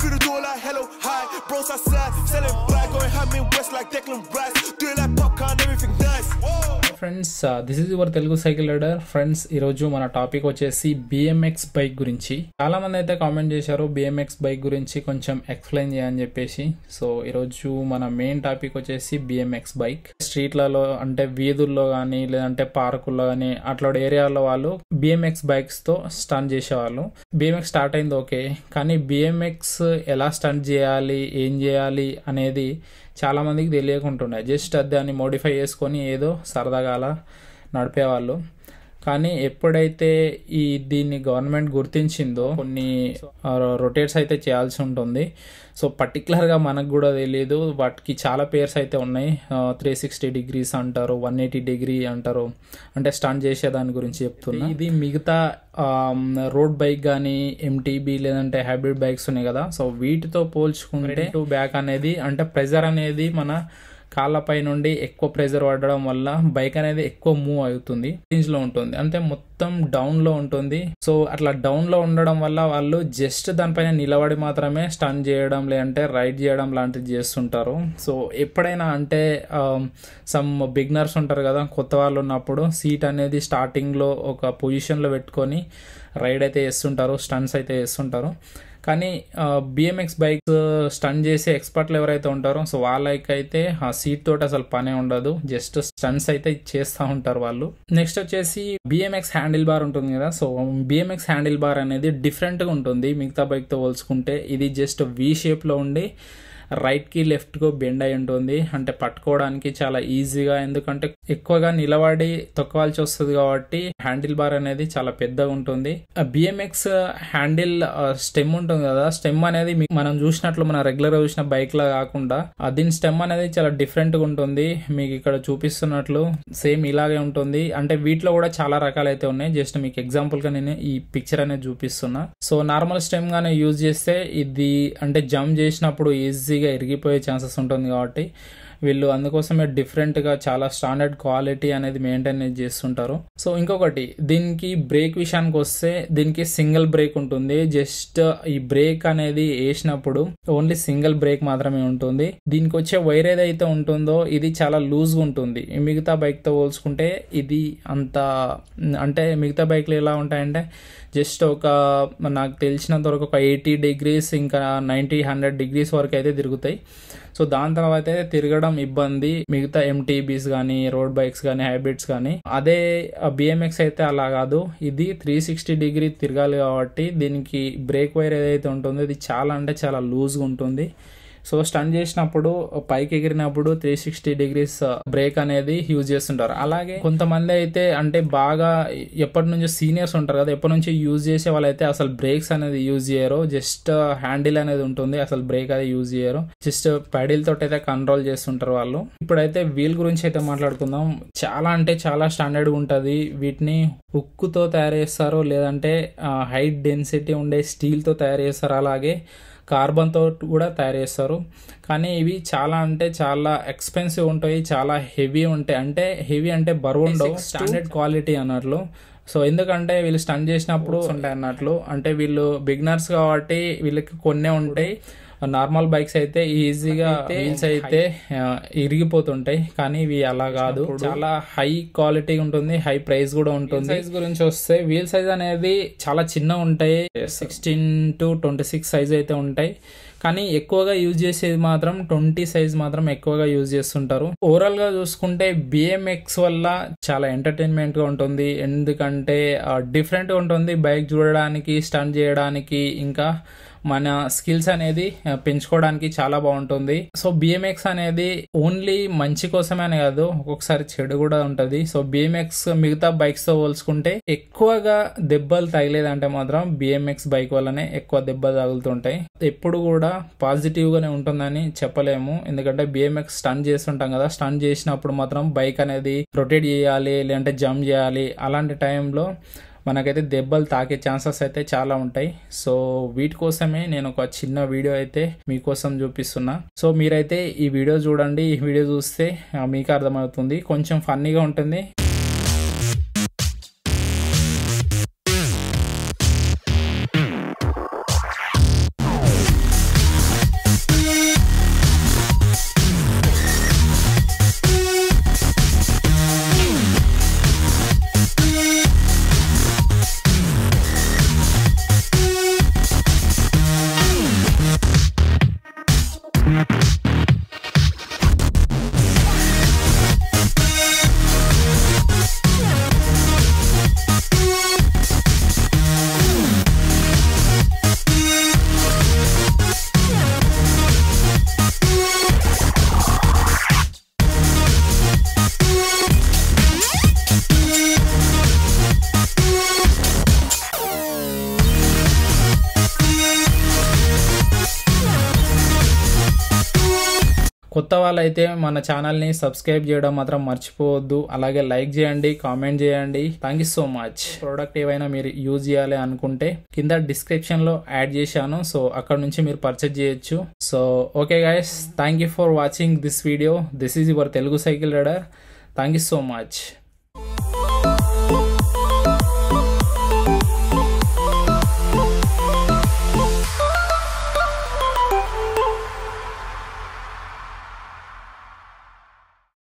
through the door like hello, hi. Bros outside, selling black, going ham in west like Declan Rice. Do it like popcorn, everything nice. Friends this is your Telugu cycle rider friends ఈరోజు మన topic వచ్చేసి BMX bike గురించి చాలా మంది అయితే comment చేశారు BMX bike గురించి కొంచెం ఎక్స్ప్లెయిన్ చేయని చెప్పేసి సో ఈరోజు మన మెయిన్ టాపిక్ వచ్చేసి బిఎంఎక్స్ బైక్ స్ట్రీట్లలో అంటే వీధుల్లో కానీ లేదంటే పార్కుల్లో కానీ అట్లాంటి ఏరియాలో వాళ్ళు బిఎంఎక్స్ బైక్స్ తో స్టంట్ చేసేవాళ్ళు బిఎంఎక్స్ స్టార్ట్ అయింది ఓకే కానీ బిఎంఎక్స్ ఎలా స్టంట్ చేయాలి ఏం చేయాలి అనేది చాలా మందికి తెలియకుంటుండే జస్ట్ అది దాన్ని మోడిఫై చేసుకొని ఏదో సరదాగా అలా నడిపేవాళ్ళు కానీ ఎప్పుడైతే ఈ దీన్ని గవర్నమెంట్ గుర్తించిందో కొన్ని రొటేట్స్ అయితే చేయాల్సి ఉంటుంది సో పర్టికులర్గా మనకు కూడా తెలియదు వాటికి చాలా పేర్స్ అయితే ఉన్నాయి త్రీ సిక్స్టీ డిగ్రీస్ అంటారు వన్ ఎయిటీ డిగ్రీ అంటారు అంటే స్టాండ్ చేసే దాని గురించి చెప్తున్నా ఇది మిగతా రోడ్ బైక్ కానీ ఎంటీబీ లేదంటే హైబ్రిడ్ బైక్స్ ఉన్నాయి కదా సో వీటితో పోల్చుకుంటే టు బ్యాక్ అనేది అంటే ప్రెజర్ అనేది మన కాళ్ళపై నుండి ఎక్కువ ప్రెజర్ పడడం వల్ల బైక్ అనేది ఎక్కువ మూవ్ అవుతుంది రేంజ్ లో ఉంటుంది అంటే మొత్తం డౌన్ లో ఉంటుంది సో అట్లా డౌన్ లో ఉండడం వల్ల వాళ్ళు జస్ట్ దానిపైన నిలబడి మాత్రమే స్టన్ చేయడం లేదంటే రైడ్ చేయడం లాంటివి చేస్తుంటారు సో ఎప్పుడైనా అంటే సమ్ బిగ్నర్స్ ఉంటారు కదా కొత్త వాళ్ళు ఉన్నప్పుడు సీట్ అనేది స్టార్టింగ్ లో ఒక పొజిషన్ లో పెట్టుకొని రైడ్ అయితే చేస్తుంటారు స్టన్స్ అయితే చేస్తుంటారు కానీ బిఎంఎక్స్ బైక్ స్టన్ చేసే ఎక్స్పర్ట్లు ఎవరైతే ఉంటారో సో వాళ్ళకైతే ఆ సీట్ తోటి అసలు పనే ఉండదు జస్ట్ స్టన్స్ అయితే చేస్తూ ఉంటారు వాళ్ళు నెక్స్ట్ వచ్చేసి బిఎంఎక్స్ హ్యాండిల్ బార్ ఉంటుంది కదా సో బిఎంఎక్స్ హ్యాండిల్ బార్ అనేది డిఫరెంట్గా ఉంటుంది మిగతా బైక్తో పోల్చుకుంటే ఇది జస్ట్ వి షేప్లో ఉండి రైట్కి లెఫ్ట్కి బెండ్ అయి ఉంటుంది అంటే పట్టుకోవడానికి చాలా ఈజీగా ఎందుకంటే ఎక్కువగా నిలబడి తొక్కవాల్సి వస్తుంది కాబట్టి హ్యాండిల్ బార్ అనేది చాలా పెద్దగా ఉంటుంది బిఎంఎక్స్ హ్యాండిల్ స్టెమ్ ఉంటుంది కదా స్టెమ్ అనేది మనం చూసినట్లు మన రెగ్యులర్ చూసిన బైక్ లా కాకుండా దీని స్టెమ్ అనేది చాలా డిఫరెంట్ గా ఉంటుంది మీకు ఇక్కడ చూపిస్తున్నట్లు సేమ్ ఇలాగే ఉంటుంది అంటే వీటిలో కూడా చాలా రకాలు అయితే ఉన్నాయి జస్ట్ మీకు ఎగ్జాంపుల్ గా నేను ఈ పిక్చర్ అనేది చూపిస్తున్నా సో నార్మల్ స్టెమ్ గానే యూజ్ చేస్తే ఇది అంటే జంప్ చేసినప్పుడు ఈజీ ఈజీగా ఇరిగిపోయే ఛాన్సెస్ ఉంటుంది కాబట్టి వీళ్ళు అందుకోసమే డిఫరెంట్గా చాలా స్టాండర్డ్ క్వాలిటీ అనేది మెయింటైన్ చేస్తుంటారు సో ఇంకొకటి దీనికి బ్రేక్ విషయానికి వస్తే దీనికి సింగిల్ బ్రేక్ ఉంటుంది జస్ట్ ఈ బ్రేక్ అనేది వేసినప్పుడు ఓన్లీ సింగిల్ బ్రేక్ మాత్రమే ఉంటుంది దీనికి వచ్చే వైర్ ఏదైతే ఉంటుందో ఇది చాలా లూజ్గా ఉంటుంది మిగతా బైక్తో పోల్చుకుంటే ఇది అంత అంటే మిగతా బైక్లు ఎలా ఉంటాయంటే జస్ట్ ఒక నాకు తెలిసినంత వరకు ఒక ఎయిటీ డిగ్రీస్ ఇంకా నైంటీ హండ్రెడ్ డిగ్రీస్ వరకు అయితే తిరుగుతాయి సో దాని తర్వాత అయితే తిరగడం ఇబ్బంది మిగతా ఎంటీబీస్ కానీ రోడ్ బైక్స్ కానీ హైబ్రిడ్స్ కానీ అదే బిఎంఎక్స్ అయితే అలా కాదు ఇది త్రీ సిక్స్టీ డిగ్రీ తిరగాలి కాబట్టి దీనికి బ్రేక్ వైర్ ఏదైతే ఉంటుందో ఇది చాలా అంటే చాలా లూజ్గా ఉంటుంది సో స్టన్ చేసినప్పుడు పైకి ఎగిరినప్పుడు త్రీ సిక్స్టీ డిగ్రీస్ బ్రేక్ అనేది యూజ్ చేస్తుంటారు అలాగే కొంతమంది అయితే అంటే బాగా ఎప్పటి నుంచో సీనియర్స్ ఉంటారు కదా ఎప్పటి నుంచి యూజ్ చేసే వాళ్ళైతే అసలు బ్రేక్స్ అనేది యూజ్ చేయరు జస్ట్ హ్యాండిల్ అనేది ఉంటుంది అసలు బ్రేక్ అది యూజ్ చేయరు జస్ట్ పెడిల్ తోటి అయితే కంట్రోల్ చేస్తుంటారు వాళ్ళు ఇప్పుడైతే వీల్ గురించి అయితే మాట్లాడుకుందాం చాలా అంటే చాలా స్టాండర్డ్ ఉంటుంది వీటిని ఉక్కుతో తయారు చేస్తారు లేదంటే హైట్ డెన్సిటీ ఉండే స్టీల్తో తయారు చేస్తారు అలాగే కార్బన్తో కూడా తయారు చేస్తారు కానీ ఇవి చాలా అంటే చాలా ఎక్స్పెన్సివ్ ఉంటాయి చాలా హెవీ ఉంటాయి అంటే హెవీ అంటే బరువు ఉండవు స్టాండర్డ్ క్వాలిటీ అన్నట్లు సో ఎందుకంటే వీళ్ళు స్టన్ చేసినప్పుడు ఉంటాయి అన్నట్లు అంటే వీళ్ళు బిగినర్స్ కాబట్టి వీళ్ళకి కొన్నే ఉంటాయి నార్మల్ బైక్స్ అయితే ఈజీగా వీల్స్ అయితే ఇరిగిపోతుంటాయి కానీ ఇవి అలా కాదు చాలా హై క్వాలిటీ ఉంటుంది హై ప్రైస్ కూడా ఉంటుంది సైజ్ గురించి వస్తే వీల్ సైజ్ అనేది చాలా చిన్న ఉంటాయి sixteen to twenty six size అయితే ఉంటాయి కానీ ఎక్కువగా యూజ్ చేసేది మాత్రం ట్వంటీ సైజ్ మాత్రం ఎక్కువగా యూజ్ చేస్తుంటారు ఓవరాల్ గా చూసుకుంటే బిఎంఎక్స్ వల్ల చాలా ఎంటర్టైన్మెంట్ గా ఉంటుంది ఎందుకంటే డిఫరెంట్ గా ఉంటుంది బైక్ చూడడానికి స్టంట్ చేయడానికి ఇంకా మన స్కిల్స్ అనేది పెంచుకోవడానికి చాలా బాగుంటుంది సో బిఎంఎక్స్ అనేది ఓన్లీ మంచి కోసమే కాదు ఒక్కొక్కసారి చెడు కూడా ఉంటుంది సో బిఎంఎక్స్ మిగతా బైక్స్ తో పోల్చుకుంటే ఎక్కువగా దెబ్బలు తగిలేదంటే మాత్రం బిఎంఎక్స్ బైక్ వల్లనే ఎక్కువ దెబ్బలు తగులుతుంటాయి ఎప్పుడు కూడా పాజిటివ్ గానే ఉంటుందని చెప్పలేము ఎందుకంటే బిఎంఎక్స్ స్టన్ చేస్తుంటాం కదా స్టన్ చేసినప్పుడు మాత్రం బైక్ అనేది రొటేట్ చేయాలి లేదంటే జంప్ చేయాలి అలాంటి టైంలో మనకైతే దెబ్బలు తాకే ఛాన్సెస్ అయితే చాలా ఉంటాయి సో వీటి కోసమే నేను ఒక చిన్న వీడియో అయితే మీకోసం చూపిస్తున్నా సో మీరైతే ఈ వీడియో చూడండి ఈ వీడియో చూస్తే ఆ, మీకు అర్థమవుతుంది కొంచెం ఫన్నీగా ఉంటుంది కొత్త వాళ్ళైతే మన ఛానల్ని సబ్స్క్రైబ్ చేయడం మాత్రం మర్చిపోవద్దు అలాగే లైక్ చేయండి కామెంట్ చేయండి thank you so much product ఏవైనా మీరు యూజ్ చేయాలి అనుకుంటే కింద డిస్క్రిప్షన్లో యాడ్ చేశాను సో అక్కడ నుంచి మీరు పర్చేజ్ చేయొచ్చు so okay guys thank you for watching this video this is your Telugu cycle rider thank you so much